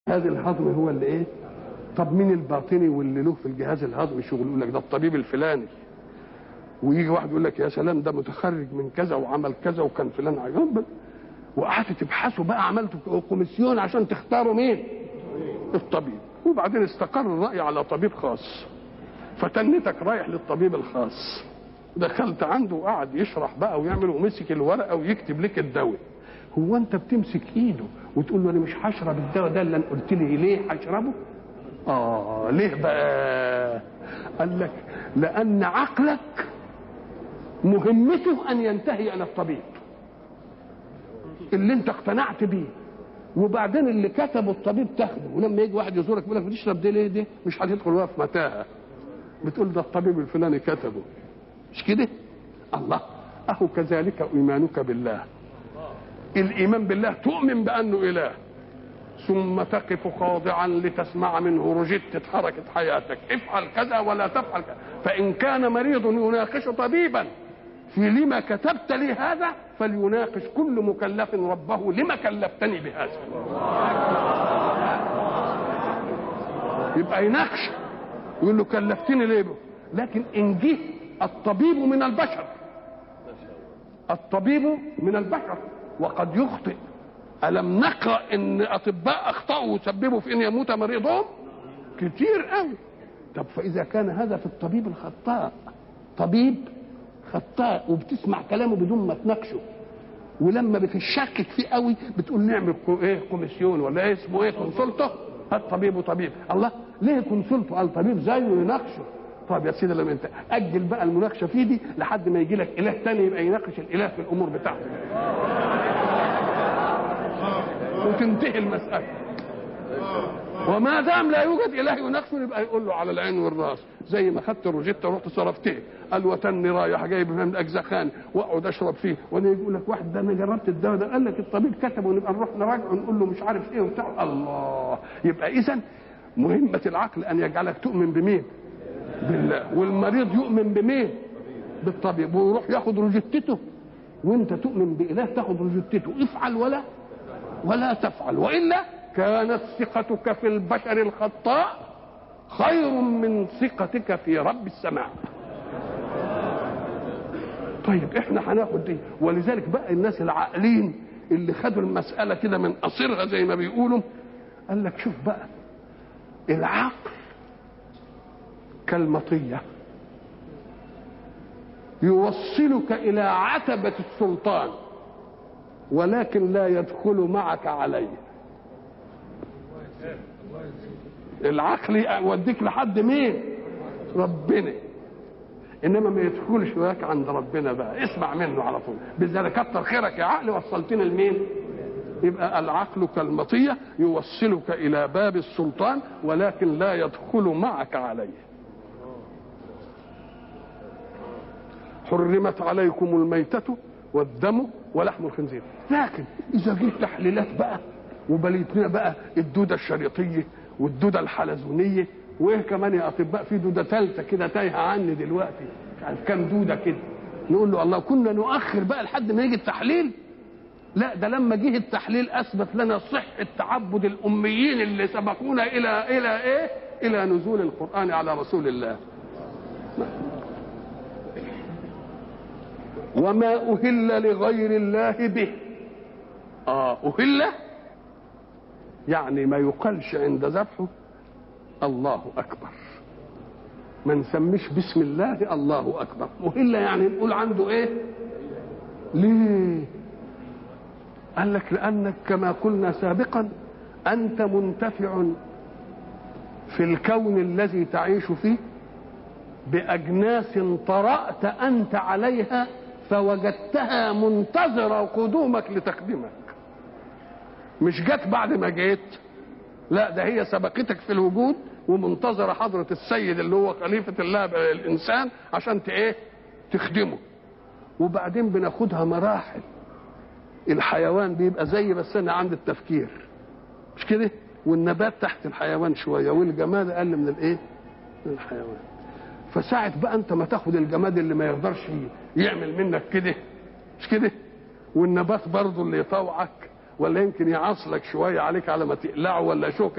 جهاز الهضمي هو اللي ايه طب مين الباطني واللي له في الجهاز الهضمي شغل يقول لك ده الطبيب الفلاني ويجي واحد يقول لك يا سلام ده متخرج من كذا وعمل كذا وكان فلان عجب وقعدت تبحثوا بقى عملتوا كوميسيون عشان تختاروا مين الطبيب وبعدين استقر الرأي على طبيب خاص فتنتك رايح للطبيب الخاص دخلت عنده وقعد يشرح بقى ويعمل ومسك الورقه ويكتب لك الدواء هو انت بتمسك ايده وتقول له انا مش هشرب الدواء ده اللي قلت لي ليه هشربه اه ليه بقى قال لك لان عقلك مهمته ان ينتهي الى الطبيب اللي انت اقتنعت بيه وبعدين اللي كتبه الطبيب تاخده ولما يجي واحد يزورك يقول لك بتشرب دي ليه دي مش هتدخل بقى في متاهه بتقول ده الطبيب الفلاني كتبه مش كده الله اهو كذلك ايمانك بالله الايمان بالله تؤمن بانه اله ثم تقف خاضعا لتسمع منه رجدت حركة حياتك افعل كذا ولا تفعل كذا فإن كان مريض يناقش طبيبا في لما كتبت لي هذا فليناقش كل مكلف ربه لما كلفتني بهذا يبقى يناقش يقول له كلفتني ليه لكن ان جه الطبيب من البشر الطبيب من البشر وقد يخطئ ألم نقرأ إن أطباء أخطأوا وسببوا في أن يموت مريضهم كتير قوي طب فإذا كان هذا في الطبيب الخطاء طبيب خطاء وبتسمع كلامه بدون ما تناقشه ولما بتشكك فيه قوي بتقول نعمل ايه كوميسيون ولا ايه اسمه ايه كونسلته الطبيب وطبيب الله ليه كونسلته قال طبيب زيه يناقشه طب يا سيدي لما انت اجل بقى المناقشه فيه دي لحد ما يجي لك اله تاني يبقى يناقش الاله في الامور بتاعته وتنتهي المسألة وما دام لا يوجد إله يناقشه يبقى يقول له على العين والراس زي ما خدت الروجيتا ورحت صرفته قال وتني رايح جايب من اجزخان واقعد اشرب فيه وانا يقول لك واحد ده انا جربت الدواء ده قال لك الطبيب كتبه ونبقى نروح نراجعه نقول له مش عارف ايه وبتاع الله يبقى اذا مهمة العقل ان يجعلك تؤمن بمين؟ بالله والمريض يؤمن بمين؟ بالطبيب ويروح ياخد روجيتته وانت تؤمن باله تاخد روجيتته افعل ولا ولا تفعل والا كانت ثقتك في البشر الخطاء خير من ثقتك في رب السماء طيب احنا هناخد دي ولذلك بقى الناس العاقلين اللي خدوا المساله كده من قصرها زي ما بيقولوا قال لك شوف بقى العقل كالمطيه يوصلك الى عتبه السلطان ولكن لا يدخل معك عليه العقل يوديك لحد مين ربنا انما ما يدخلش وياك عند ربنا بقى اسمع منه على طول بالذات كتر خيرك يا عقل وصلتني لمين يبقى العقل كالمطية يوصلك إلى باب السلطان ولكن لا يدخل معك عليه حرمت عليكم الميتة والدم ولحم الخنزير لكن اذا جيت تحليلات بقى وبليتنا بقى الدوده الشريطيه والدوده الحلزونيه وايه كمان يا اطباء في دوده ثالثه كده تايهه عني دلوقتي مش عارف كام دوده كده نقول له الله كنا نؤخر بقى لحد ما يجي التحليل لا ده لما جه التحليل اثبت لنا صحه تعبد الاميين اللي سبقونا الى الى ايه؟ الى نزول القران على رسول الله. وما أهل لغير الله به آه أهل يعني ما يقالش عند ذبحه الله أكبر ما نسميش بسم الله الله أكبر مهلة يعني نقول عنده إيه ليه قال لك لأنك كما قلنا سابقا أنت منتفع في الكون الذي تعيش فيه بأجناس طرأت أنت عليها فوجدتها منتظرة قدومك لتخدمك مش جت بعد ما جيت لا ده هي سبقتك في الوجود ومنتظرة حضرة السيد اللي هو خليفة الله الإنسان عشان ايه تخدمه وبعدين بناخدها مراحل الحيوان بيبقى زي بس انا عند التفكير مش كده والنبات تحت الحيوان شوية والجماد أقل من الايه من الحيوان فساعة بقى انت ما تاخد الجماد اللي ما يقدرش يعمل منك كده مش كده والنبات برضه اللي يطوعك ولا يمكن يعصلك شويه عليك على ما تقلعه ولا شوكه